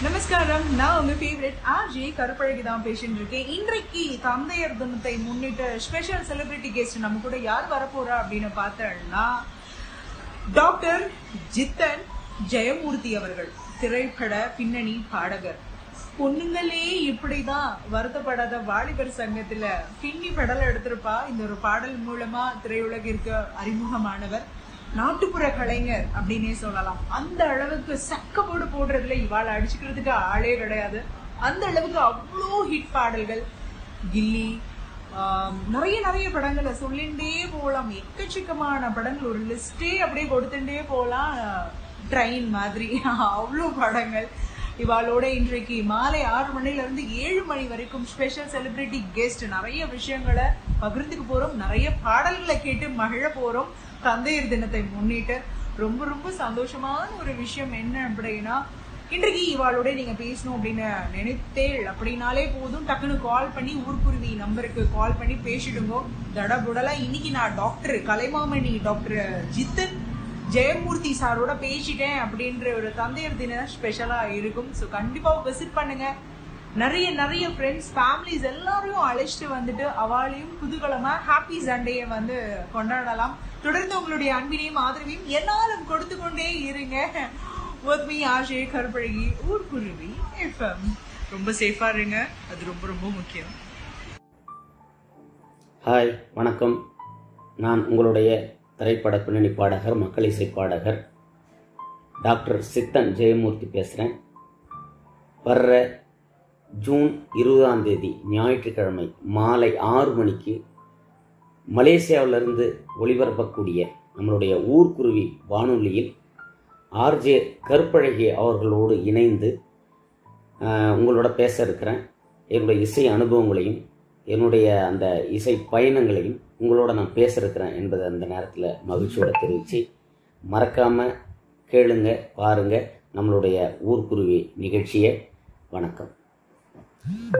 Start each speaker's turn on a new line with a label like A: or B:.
A: நமஸ்காரம் நான் உங்க ஃபேவரட் ஆர்ஜி கருப்பழகி தான் பேசிட்டு இருக்கேன் இன்றைக்கு தந்தையர் தினத்தை முன்னிட்டு ஸ்பெஷல் செலிபிரிட்டி கெஸ்ட் நம்ம கூட யார் வரப்போறா அப்படின்னு பார்த்தோம்னா டாக்டர் ஜித்தன் ஜெயமூர்த்தி அவர்கள் திரைப்பட பின்னணி பாடகர் பொண்ணுங்களே இப்படிதான் வருத்தப்படாத வாலிபர் சங்கத்துல பின்னி படல எடுத்திருப்பா இந்த ஒரு பாடல் மூலமா திரையுலகிற்கு அறிமுகமானவர் நாட்டுப்புற கலைஞர் அப்படின்னே சொல்லலாம் அந்த அளவுக்கு சக்கப்போடு போடுறதுல இவாளை அடிச்சுக்கிறதுக்கு ஆளே கிடையாது அந்த அளவுக்கு அவ்வளோ ஹிட் பாடல்கள் கில்லி ஆம், நிறைய நிறைய படங்களை சொல்லிண்டே போகலாம் எக்கச்சக்கமான படங்கள் ஒரு லிஸ்டே அப்படியே கொடுத்துட்டே போகலாம் ட்ரெயின் மாதிரி அவ்வளோ படங்கள் இவாளோட இன்றைக்கு மாலை ஆறு மணில இருந்து ஏழு மணி வரைக்கும் ஸ்பெஷல் செலிபிரிட்டி கெஸ்ட் நிறைய விஷயங்களை பகிர்ந்துக்க போறோம் நிறைய பாடல்களை கேட்டு மகிழ போறோம் தந்தையர் தினத்தை முன்னிட்டு ரொம்ப ரொம்ப சந்தோஷமான ஒரு விஷயம் என்ன அப்படின்னா இன்றைக்கு இவாளோட நீங்க பேசணும் அப்படின்னு நினைத்தேள் அப்படின்னாலே போதும் டக்குன்னு கால் பண்ணி ஊர்க்குருவி நம்பருக்கு கால் பண்ணி பேசிடுங்க தடபுடலா இன்னைக்கு நான் டாக்டர் கலைமாமணி டாக்டர் ஜித்தன் ஜெயமூர்த்தி சாரோட பேசிட்டேன் அப்படின்ற ஒரு தந்தையர் தினம் ஸ்பெஷலா இருக்கும் ஸோ கண்டிப்பா விசிட் பண்ணுங்க நிறைய நிறைய ஃப்ரெண்ட்ஸ் ஃபேமிலிஸ் எல்லாரையும் அழைச்சிட்டு வந்துட்டு அவளையும் குதூகலமா ஹாப்பி சண்டேயை வந்து கொண்டாடலாம் தொடர்ந்து உங்களுடைய அன்பினையும் ஆதரவையும் எல்லாரும் கொடுத்து கொண்டே இருங்க with me ஆஷே கருப்பழகி ஊர்குருவி எஃப்எம் ரொம்ப சேஃபா இருங்க அது ரொம்ப ரொம்ப முக்கியம்
B: ஹாய் வணக்கம் நான் உங்களுடைய திரைப்பட பின்னணி பாடகர் மக்கள் இசை பாடகர் டாக்டர் சித்தன் ஜெயமூர்த்தி பேசுகிறேன் வர்ற ஜூன் இருபதாம் தேதி ஞாயிற்றுக்கிழமை மாலை ஆறு மணிக்கு மலேசியாவிலிருந்து ஒளிபரப்பக்கூடிய நம்மளுடைய ஊர்க்குருவி வானொலியில் ஆர்ஜே கருப்பழகி அவர்களோடு இணைந்து ஆஹ், உங்களோட பேச இருக்கிறேன் என்னுடைய இசை அனுபவங்களையும் என்னுடைய அந்த இசை பயணங்களையும் உங்களோட நான் பேச இருக்கிறேன் என்பதை அந்த நேரத்தில் மகிழ்ச்சியோட தெரிவித்து மறக்காமல் கேளுங்க பாருங்க நம்மளுடைய ஊர்க்குருவி நிகழ்ச்சியை வணக்கம்